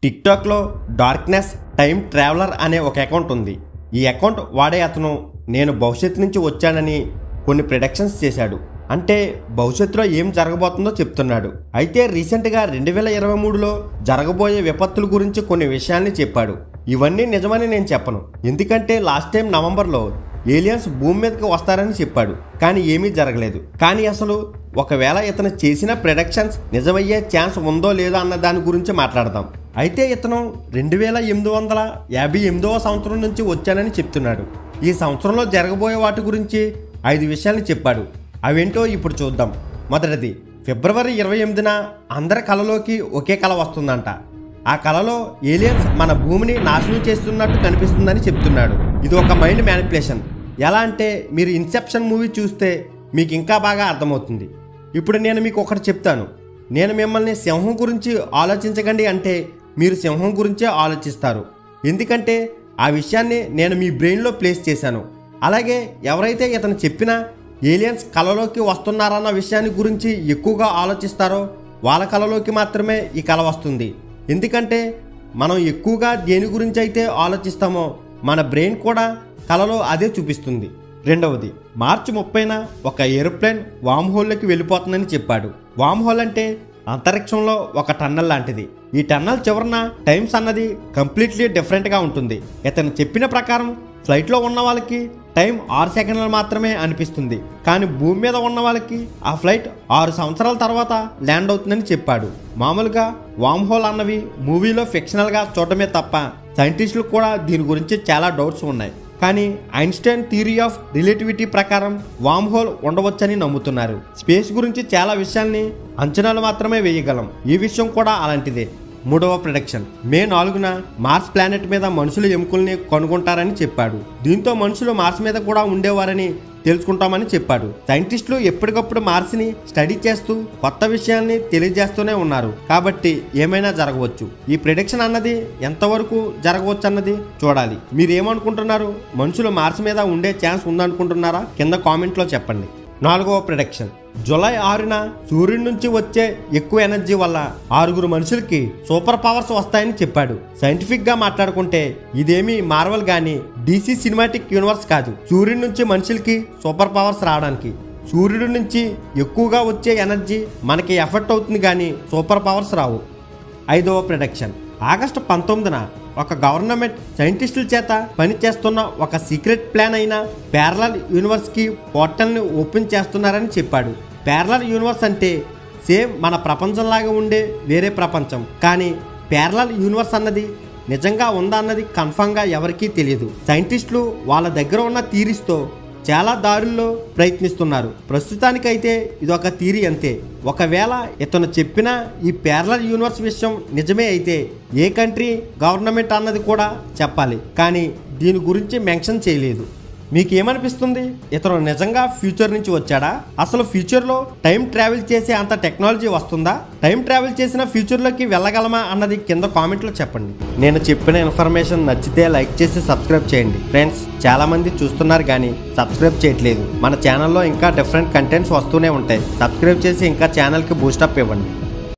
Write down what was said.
టిక్టాక్లో darkness time traveller అనే ఒక account ఉంది ఈ అకౌంట్ వాడే అతను నేను భవిష్యత్తు నుంచి వచ్చానని కొన్ని ప్రొడక్షన్స్ చేశాడు అంటే భవిష్యత్తులో ఏం జరగబోతుందో చెప్తున్నాడు అయితే రీసెంట్గా రెండు వేల ఇరవై మూడులో జరగబోయే విపత్తుల గురించి కొన్ని విషయాల్ని చెప్పాడు ఇవన్నీ నిజమని నేను చెప్పను ఎందుకంటే లాస్ట్ టైం నవంబర్లో ఏలియన్స్ భూమి మీదకి వస్తారని చెప్పాడు కానీ ఏమీ జరగలేదు కానీ అసలు ఒకవేళ ఇతను చేసిన ప్రొడక్షన్స్ నిజమయ్యే ఛాన్స్ ఉందో లేదో అన్న దాని గురించి మాట్లాడదాం అయితే ఇతను రెండు వేల ఎనిమిది వందల యాభై ఎనిమిదవ సంవత్సరం నుంచి వచ్చానని చెప్తున్నాడు ఈ సంవత్సరంలో జరగబోయే వాటి గురించి ఐదు విషయాల్ని చెప్పాడు అవేంటో ఇప్పుడు చూద్దాం మొదటిది ఫిబ్రవరి ఇరవై ఎనిమిదిన అందరి కళలోకి ఒకే కళ వస్తుందంట ఆ కళలో ఏలియన్స్ మన భూమిని నాశనం చేస్తున్నట్టు కనిపిస్తుందని చెప్తున్నాడు ఇది ఒక మైండ్ మ్యానిపులేషన్ ఎలా అంటే మీరు ఇన్సెప్షన్ మూవీ చూస్తే మీకు ఇంకా బాగా అర్థమవుతుంది ఇప్పుడు నేను మీకు ఒకటి చెప్తాను నేను మిమ్మల్ని సింహం గురించి ఆలోచించకండి అంటే మీరు సింహం గురించే ఆలోచిస్తారు ఎందుకంటే ఆ విషయాన్ని నేను మీ బ్రెయిన్లో ప్లేస్ చేశాను అలాగే ఎవరైతే ఇతను చెప్పినా ఏలియన్స్ కళలోకి వస్తున్నారన్న విషయాన్ని గురించి ఎక్కువగా ఆలోచిస్తారో వాళ్ళ కళలోకి మాత్రమే ఈ కళ వస్తుంది ఎందుకంటే మనం ఎక్కువగా దేని గురించి అయితే ఆలోచిస్తామో మన బ్రెయిన్ కూడా కళలో అదే చూపిస్తుంది రెండవది మార్చి ముప్పైన ఒక ఏరోప్లేన్ వామ్ హోల్లోకి వెళ్ళిపోతుందని చెప్పాడు వామ్ హోల్ అంటే అంతరిక్షంలో ఒక టన్నల్ లాంటిది ఈ టన్నల్ చివరన టైమ్స్ అన్నది కంప్లీట్లీ డిఫరెంట్గా ఉంటుంది ఇతను చెప్పిన ప్రకారం ఫ్లైట్లో ఉన్న వాళ్ళకి టైం ఆరు సెకండ్లు మాత్రమే అనిపిస్తుంది కానీ భూమి మీద ఉన్న వాళ్ళకి ఆ ఫ్లైట్ ఆరు సంవత్సరాల తర్వాత ల్యాండ్ అవుతుందని చెప్పాడు మామూలుగా వామ్ హోల్ అన్నవి మూవీలో ఫిక్షనల్గా చూడటమే తప్ప సైంటిస్టులకు కూడా దీని గురించి చాలా డౌట్స్ ఉన్నాయి కానీ ఐన్స్టైన్ థియరీ ఆఫ్ రిలేటివిటీ ప్రకారం వామ్ హోల్ ఉండవచ్చని నమ్ముతున్నారు స్పేస్ గురించి చాలా విషయాల్ని అంచనాలు మాత్రమే వేయగలం ఈ విషయం కూడా అలాంటిదే మూడవ ప్రొడక్షన్ మే నాలుగున మార్స్ ప్లానెట్ మీద మనుషుల ఎముకల్ని కనుగొంటారని చెప్పాడు దీంతో మనుషులు మార్స్ మీద కూడా ఉండేవారని తెలుసుకుంటామని చెప్పాడు సైంటిస్టులు ఎప్పటికప్పుడు మార్స్ని స్టడీ చేస్తూ కొత్త విషయాల్ని తెలియజేస్తూనే ఉన్నారు కాబట్టి ఏమైనా జరగవచ్చు ఈ ప్రిడిక్షన్ అన్నది ఎంతవరకు జరగవచ్చు అన్నది చూడాలి మీరు ఏమనుకుంటున్నారు మనుషులు మార్స్ మీద ఉండే ఛాన్స్ ఉందనుకుంటున్నారా కింద కామెంట్లో చెప్పండి నాలుగవ ప్రొడక్షన్ జూలై ఆరున సూర్యుడి నుంచి వచ్చే ఎక్కువ ఎనర్జీ వల్ల ఆరుగురు మనుషులకి సూపర్ పవర్స్ వస్తాయని చెప్పాడు సైంటిఫిక్ గా మాట్లాడుకుంటే ఇదేమీ మార్వల్ గాని డీసీ సినిమాటిక్ యూనివర్స్ కాదు సూర్యుడి నుంచి మనుషులకి సూపర్ పవర్స్ రావడానికి సూర్యుడి నుంచి ఎక్కువగా వచ్చే ఎనర్జీ మనకి ఎఫెక్ట్ అవుతుంది కానీ సూపర్ పవర్స్ రావు ఐదవ ప్రొడక్షన్ ఆగస్టు పంతొమ్మిదిన ఒక గవర్నమెంట్ సైంటిస్టుల చేత పనిచేస్తున్న ఒక సీక్రెట్ ప్లాన్ అయిన ప్యారలల్ యూనివర్స్కి పోర్టల్ని ఓపెన్ చేస్తున్నారని చెప్పాడు ప్యారలల్ యూనివర్స్ అంటే సేమ్ మన ప్రపంచంలాగా ఉండే వేరే ప్రపంచం కానీ ప్యారలల్ యూనివర్స్ అన్నది నిజంగా ఉందా అన్నది కన్ఫామ్గా ఎవరికీ తెలియదు సైంటిస్టులు వాళ్ళ దగ్గర ఉన్న థీరీస్తో చాలా దారుల్లో ప్రయత్నిస్తున్నారు ప్రస్తుతానికైతే ఇది ఒక థీరీ అంతే ఒకవేళ ఇతను చెప్పిన ఈ ప్యారలల్ యూనివర్స్ విషయం నిజమే అయితే ఏ కంట్రీ గవర్నమెంట్ అన్నది కూడా చెప్పాలి కానీ దీని గురించి మెన్షన్ చేయలేదు మీకు ఏమనిపిస్తుంది ఇతను నిజంగా ఫ్యూచర్ నుంచి వచ్చాడా అసలు ఫ్యూచర్లో టైం ట్రావెల్ చేసే అంత టెక్నాలజీ వస్తుందా టైం ట్రావెల్ చేసిన ఫ్యూచర్లోకి వెళ్ళగలమా అన్నది కింద కామెంట్లో చెప్పండి నేను చెప్పిన ఇన్ఫర్మేషన్ నచ్చితే లైక్ చేసి సబ్స్క్రైబ్ చేయండి ఫ్రెండ్స్ చాలా మంది చూస్తున్నారు కానీ సబ్స్క్రైబ్ చేయట్లేదు మన ఛానల్లో ఇంకా డిఫరెంట్ కంటెంట్స్ వస్తూనే ఉంటాయి సబ్స్క్రైబ్ చేసి ఇంకా ఛానల్కి బూస్టప్ ఇవ్వండి